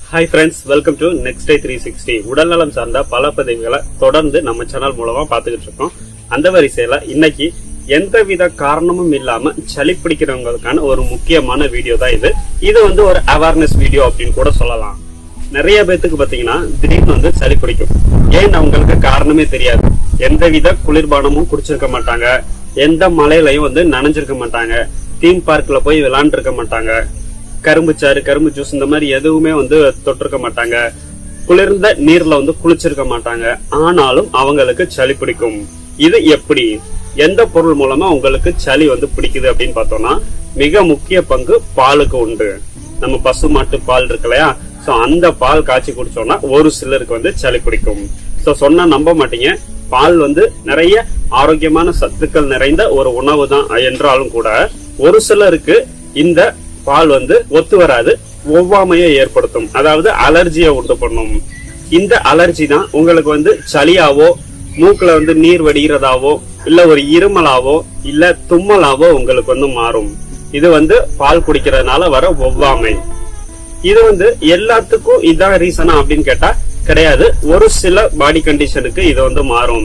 hi friends welcome to next day three sixty உடல்நலம் சார்ந்த பல பதிவுகளை தொடர்ந்து நம்ம சேனல் மூலமா பார்த்துக்கிட்டு இருக்கோம் அந்த வரிசையில இன்னைக்கு எந்தவித காரணமும் இல்லாம சளி பிடிக்கிறவங்களுக்கான ஒரு முக்கியமான வீடியோ தான் இது இது வந்து ஒரு அவேர்னஸ் வீடியோ அப்படின்னு கூட சொல்லலாம் நிறைய பேத்துக்கு பாத்தீங்கன்னா திடீர்னு வந்து சளி பிடிக்கும் ஏன் அவங்களுக்கு காரணமே தெரியாது எந்தவித குளிர்பானமும் குடிச்சிருக்க மாட்டாங்க எந்த மலையிலையும் வந்து நனைஞ்சிருக்க மாட்டாங்க தீம் பார்க்ல போய் விளையாண்டுருக்க மாட்டாங்க கரும்பு சாறு கரும்பு ஜூஸ் இந்த மாதிரி எதுவுமே வந்து தொட்டிருக்க மாட்டாங்க குளிர்ந்த நீர்ல வந்து குளிச்சிருக்க மாட்டாங்க ஆனாலும் அவங்களுக்கு சளி பிடிக்கும் இது எப்படி எந்த பொருள் மூலமா உங்களுக்கு சளி வந்து பிடிக்குது அப்படின்னு பார்த்தோம்னா மிக முக்கிய பங்கு பாலுக்கு உண்டு நம்ம பசு மாட்டு பால் இருக்கு இல்லையா சோ அந்த பால் காய்ச்சி குடிச்சோம்னா ஒரு சிலருக்கு வந்து சளி பிடிக்கும் சோ சொன்னா நம்ப மாட்டீங்க பால் வந்து நிறைய ஆரோக்கியமான சத்துக்கள் நிறைந்த ஒரு உணவு தான் என்றாலும் கூட ஒரு சிலருக்கு இந்த பால் வந்து ஒத்து வராது ஒவ்வாமையை ஏற்படுத்தும் அதாவது அலர்ஜியை உண்டு பண்ணும் இந்த அலர்ஜி தான் உங்களுக்கு வந்து சளியாவோ மூக்குல வந்து நீர் வடிகிறதாவோ இல்ல ஒரு இருமலாவோ இல்ல தும்மலாவோ உங்களுக்கு வந்து மாறும் இது வந்து பால் குடிக்கிறதுனால வர ஒவ்வாமை இது வந்து எல்லாத்துக்கும் இதான் ரீசனா அப்படின்னு கேட்டா கிடையாது ஒரு சில பாடி கண்டிஷனுக்கு இது வந்து மாறும்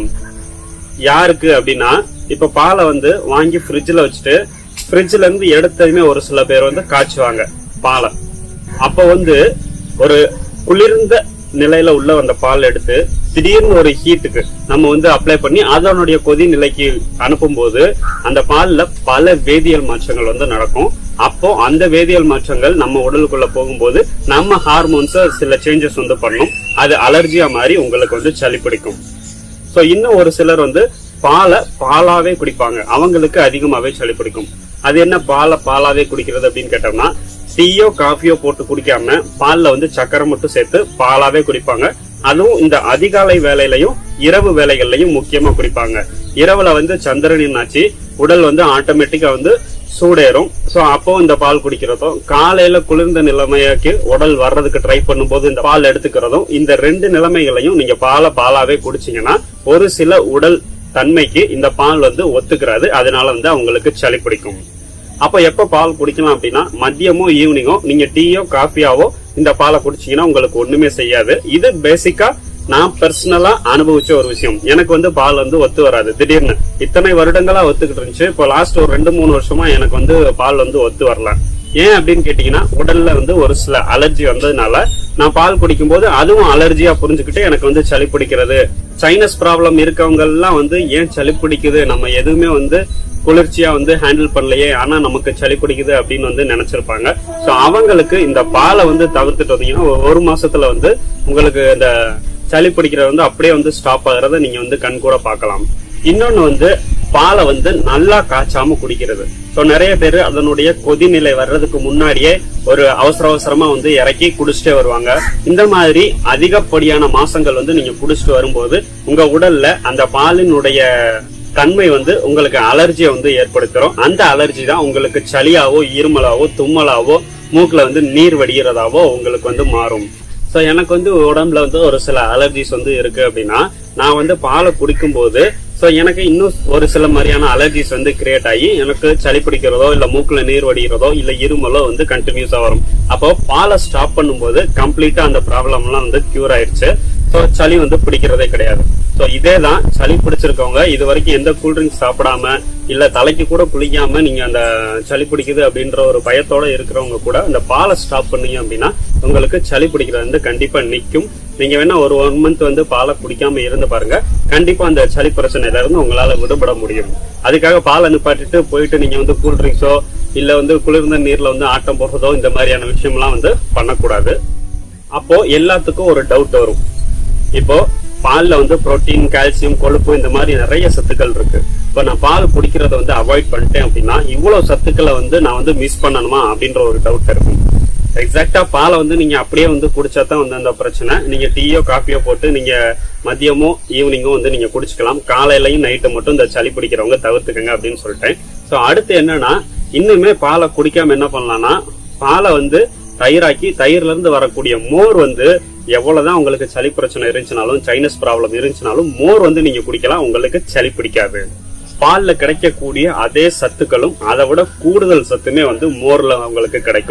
யாருக்கு அப்படின்னா இப்ப பாலை வந்து வாங்கி ஃப்ரிட்ஜ்ல வச்சுட்டு ஃப்ரிட்ஜ்ல இருந்து எடுத்ததுமே ஒரு சில பேர் வந்து காய்ச்சுவாங்க பாலை அப்ப வந்து ஒரு குளிர்ந்த நிலையில உள்ள அந்த பால் எடுத்து திடீர்னு ஒரு ஹீட்டுக்கு நம்ம வந்து அப்ளை பண்ணி அதனுடைய கொதி நிலைக்கு அனுப்பும்போது அந்த பால்ல பல வேதியியல் மாற்றங்கள் வந்து நடக்கும் அப்போ அந்த வேதியியல் மாற்றங்கள் நம்ம உடலுக்குள்ள போகும்போது நம்ம ஹார்மோன்ஸ் சில சேஞ்சஸ் வந்து பண்ணும் அது அலர்ஜியா மாதிரி உங்களுக்கு வந்து சளி பிடிக்கும் சோ இன்னும் ஒரு சிலர் வந்து பாலை பாலாவே குடிப்பாங்க அவங்களுக்கு அதிகமாவே சளி பிடிக்கும் அது என்ன பாலை பாலாவே குடிக்கிறது அப்படின்னு கேட்டோம்னா டீயோ காஃபியோ போட்டு குடிக்காம பால்ல வந்து சக்கரை மட்டும் சேர்த்து பாலாவே குடிப்பாங்க அதுவும் இந்த அதிகாலை வேலையிலையும் இரவு வேலைகள்லயும் முக்கியமா குடிப்பாங்க இரவுல வந்து சந்திரனின் ஆச்சு உடல் வந்து ஆட்டோமேட்டிக்கா வந்து சூடேறும் சோ அப்போ இந்த பால் குடிக்கிறதும் காலையில குளிர்ந்த நிலைமைக்கு உடல் வர்றதுக்கு ட்ரை பண்ணும்போது இந்த பால் எடுத்துக்கிறதும் இந்த ரெண்டு நிலைமைகளையும் நீங்க பாலை பாலாவே குடிச்சீங்கன்னா ஒரு சில உடல் தன்மைக்கு இந்த பால் வந்து ஒத்துக்கிறாது அதனால வந்து அவங்களுக்கு சளி பிடிக்கும் அப்ப எப்ப பால் குடிக்கலாம் அப்படின்னா மதியமோ ஈவினிங்கோ நீங்க டீயோ காஃபியாவோ இந்த பாலை குடிச்சீங்கன்னா உங்களுக்கு ஒண்ணுமே செய்யாது இது பேசிக்கா நான் பர்சனலா அனுபவிச்ச ஒரு விஷயம் எனக்கு வந்து பால் வந்து ஒத்து வராது திடீர்னு இத்தனை வருடங்களா ஒத்துக்கிட்டு இருந்துச்சு இப்போ லாஸ்ட் ஒரு ரெண்டு மூணு வருஷமா எனக்கு வந்து பால் வந்து ஒத்து வரல ஏன் அப்படின்னு கேட்டீங்கன்னா உடல்ல வந்து ஒரு சில அலர்ஜி வந்ததுனால நான் பால் குடிக்கும் போது அதுவும் அலர்ஜியா புரிஞ்சுக்கிட்டு எனக்கு வந்து சளி பிடிக்கிறது சைனஸ் ப்ராப்ளம் இருக்கவங்க எல்லாம் வந்து ஏன் சளி பிடிக்குது நம்ம எதுவுமே வந்து குளிர்ச்சியா வந்து ஹேண்டில் பண்ணலையே ஆனா நமக்கு சளி பிடிக்குது அப்படின்னு வந்து நினைச்சிருப்பாங்க சோ அவங்களுக்கு இந்த பாலை வந்து தவிர்த்துட்டு வந்தீங்கன்னா ஒரு- ஒரு மாசத்துல வந்து உங்களுக்கு இந்த சளி பிடிக்கிறது வந்து அப்படியே வந்து ஸ்டாப் ஆகுறத நீங்க வந்து கண் கூட பார்க்கலாம் இன்னொன்னு வந்து பாலை வந்து நல்லா காய்ச்சாம குடிக்கிறது சோ நிறைய பேர் அதனுடைய கொதிநிலை வர்றதுக்கு முன்னாடியே ஒரு அவசர அவசரமா வந்து இறக்கி குடிச்சிட்டே வருவாங்க இந்த மாதிரி அதிகப்படியான மாசங்கள் வந்து நீங்க குடிச்சிட்டு வரும்போது உங்க உடல்ல அந்த பாலினுடைய தன்மை வந்து உங்களுக்கு அலர்ஜியை வந்து ஏற்படுத்துறோம் அந்த அலர்ஜி தான் உங்களுக்கு சளியாவோ இருமலாவோ தும்மலாவோ மூக்குல வந்து நீர் வடிகிறதாவோ உங்களுக்கு வந்து மாறும் சோ எனக்கு வந்து உடம்புல வந்து ஒரு சில அலர்ஜிஸ் வந்து இருக்கு அப்படின்னா நான் வந்து பாலை குடிக்கும் போது சோ எனக்கு இன்னும் ஒரு சில மாதிரியான அலர்ஜிஸ் வந்து கிரியேட் ஆகி எனக்கு சளி பிடிக்கிறதோ இல்ல மூக்குல நீர் வடிகிறதோ இல்ல இருமலோ வந்து கண்டினியூஸா வரும் அப்போ பாலை ஸ்டாப் பண்ணும்போது கம்ப்ளீட்டா அந்த ப்ராப்ளம் எல்லாம் வந்து கியூர் ஆயிடுச்சு சோ சளி வந்து பிடிக்கிறதே கிடையாது சோ இதே தான் சளி பிடிச்சிருக்கவங்க இது வரைக்கும் எந்த கூல்ட்ரிங்க்ஸ் சாப்பிடாம இல்ல தலைக்கு கூட குளிக்காம நீங்க அந்த சளி பிடிக்குது அப்படின்ற ஒரு பயத்தோட இருக்கிறவங்க கூட இந்த பாலை ஸ்டாப் பண்ணீங்க அப்படின்னா உங்களுக்கு சளி பிடிக்கிறது வந்து கண்டிப்பா நிக்கும் நீங்க வேணா ஒரு ஒன் மந்த் வந்து பாலை குடிக்காம இருந்து பாருங்க கண்டிப்பா அந்த சளி பிரச்சனையில இருந்து உங்களால விடுபட முடியும் அதுக்காக பாலை நிப்பாட்டிட்டு போயிட்டு நீங்க வந்து கூல்ட்ரிங்க்ஸோ இல்ல வந்து குளிர்ந்த நீர்ல வந்து ஆட்டம் போடுறதோ இந்த மாதிரியான விஷயம்லாம் வந்து பண்ணக்கூடாது அப்போ எல்லாத்துக்கும் ஒரு டவுட் வரும் இப்போ பால்ல வந்து புரோட்டீன் கால்சியம் கொழுப்பு இந்த மாதிரி நிறைய சத்துக்கள் இருக்கு இப்போ நான் பால் குடிக்கிறத வந்து அவாய்ட் பண்ணிட்டேன் அப்படின்னா இவ்வளவு சத்துக்களை வந்து நான் வந்து மிஸ் பண்ணணுமா அப்படின்ற ஒரு டவுட் இருக்கும் எக்ஸாக்டா பாலை வந்து நீங்க அப்படியே வந்து குடிச்சா தான் வந்து அந்த பிரச்சனை நீங்க டீயோ காஃபியோ போட்டு நீங்க மதியமோ ஈவினிங்கோ வந்து நீங்க குடிச்சுக்கலாம் காலையிலயும் நைட்டு மட்டும் இந்த சளி பிடிக்கிறவங்க தவிர்த்துக்கங்க அப்படின்னு சொல்லிட்டேன் சோ அடுத்து என்னன்னா இன்னுமே பாலை குடிக்காம என்ன பண்ணலாம்னா பாலை வந்து தயிராக்கி தயிர்ல இருந்து வரக்கூடிய மோர் வந்து எவ்வளவுதான் உங்களுக்கு சளி பிரச்சனை இருந்துச்சுனாலும் சைனஸ் ப்ராப்ளம் இருந்துச்சுனாலும் மோர் வந்து நீங்க குடிக்கலாம் உங்களுக்கு சளி பிடிக்காது பால்ல கிடைக்கக்கூடிய அதே சத்துக்களும் அதை விட கூடுதல் சத்துமே வந்து மோர்ல உங்களுக்கு கிடைக்கும்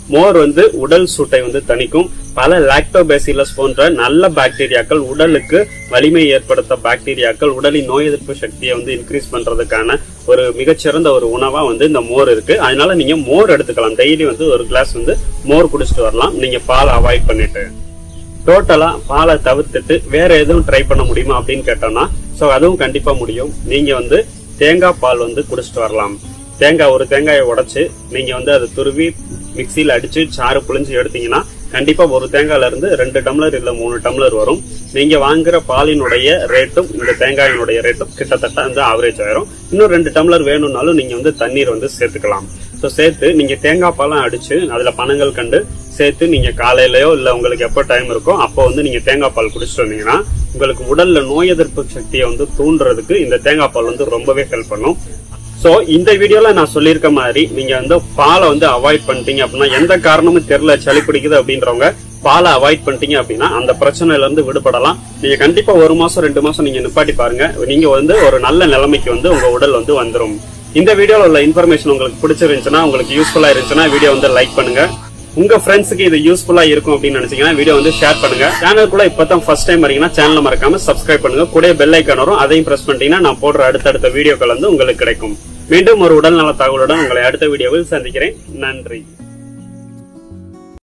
மோர் வந்து உடல் சூட்டை வந்து தணிக்கும் பல லாக்டோபேசிலஸ் போன்ற நல்ல பாக்டீரியாக்கள் உடலுக்கு வலிமை ஏற்படுத்த பாக்டீரியாக்கள் உடலின் நோய் எதிர்ப்பு சக்தியை வந்து இன்க்ரீஸ் பண்றதுக்கான ஒரு மிகச்சிறந்த ஒரு உணவா வந்து இந்த மோர் இருக்கு அதனால நீங்க மோர் எடுத்துக்கலாம் டெய்லி வந்து ஒரு கிளாஸ் வந்து மோர் குடிச்சிட்டு வரலாம் நீங்க பால் அவாய்ட் பண்ணிட்டு டோட்டலா பாலை தவிர்த்துட்டு வேற எதுவும் ட்ரை பண்ண முடியுமா அப்படின்னு கேட்டோம்னா சோ அதுவும் கண்டிப்பா முடியும் நீங்க வந்து தேங்காய் பால் வந்து குடிச்சிட்டு வரலாம் தேங்காய் ஒரு தேங்காயை உடைச்சு நீங்க வந்து அதை துருவி மிக்சியில அடிச்சு சாறு புளிஞ்சு எடுத்தீங்கன்னா கண்டிப்பா ஒரு தேங்காயில இருந்து ரெண்டு டம்ளர் இல்ல மூணு டம்ளர் வரும் நீங்க வாங்குற பாலினுடைய ரேட்டும் இந்த தேங்காயினுடைய ரேட்டும் கிட்டத்தட்ட வந்து ஆவரேஜ் ஆயிரும் இன்னும் ரெண்டு டம்ளர் வேணும்னாலும் நீங்க வந்து தண்ணீர் வந்து சேர்த்துக்கலாம் ஸோ சேர்த்து நீங்க தேங்காய் பாலம் அடிச்சு அதுல பனங்கள் கண்டு சேர்த்து நீங்க காலையிலயோ இல்ல உங்களுக்கு எப்போ டைம் இருக்கோ அப்போ வந்து நீங்க தேங்காய் பால் குடிச்சிட்டு வந்தீங்கன்னா உங்களுக்கு உடல்ல நோய் எதிர்ப்பு சக்தியை வந்து தூண்டுறதுக்கு இந்த தேங்காய் பால் வந்து ரொம்பவே ஹெல்ப் பண்ணும் சோ இந்த வீடியோல நான் சொல்லியிருக்க மாதிரி நீங்க வந்து பாலை வந்து அவாய்ட் பண்ணிட்டீங்க அப்படின்னா எந்த காரணமும் தெரியல சளி பிடிக்குது அப்படின்றவங்க பாலை அவாய்ட் பண்ணிட்டீங்க அப்படின்னா அந்த பிரச்சனையில இருந்து விடுபடலாம் நீங்க கண்டிப்பா ஒரு மாசம் ரெண்டு மாசம் நீங்க நிப்பாட்டி பாருங்க நீங்க வந்து ஒரு நல்ல நிலைமைக்கு வந்து உங்க உடல் வந்து வந்துரும் இந்த வீடியோல உள்ள இன்ஃபர்மேஷன் உங்களுக்கு பிடிச்சிருந்துச்சுன்னா உங்களுக்கு யூஸ்ஃபுல்லா இருந்துச்சுன்னா வீடியோ வந்து லைக் பண்ணுங்க உங்க ஃப்ரெண்ட்ஸுக்கு இது யூஸ்ஃபுல்லா இருக்கும் அப்படின்னு நினைச்சீங்கன்னா வீடியோ வந்து ஷேர் பண்ணுங்க சேனலுக்குள்ள இப்பதான் ஃபர்ஸ்ட் டைம் வரீங்கன்னா சேனலை மறக்காம சப்ஸ்கிரைப் பண்ணுங்க கூட பெல் ஐக்கான் வரும் அதையும் பிரஸ் பண்ணிட்டீங்கன்னா நான் போடுற அடுத்தடுத்த வீடியோக்கள் வந்து உங்களுக்கு கிடைக்கும் மீண்டும் ஒரு உடல்நல தகவலுடன் உங்களை அடுத்த வீடியோவில் சந்திக்கிறேன் நன்றி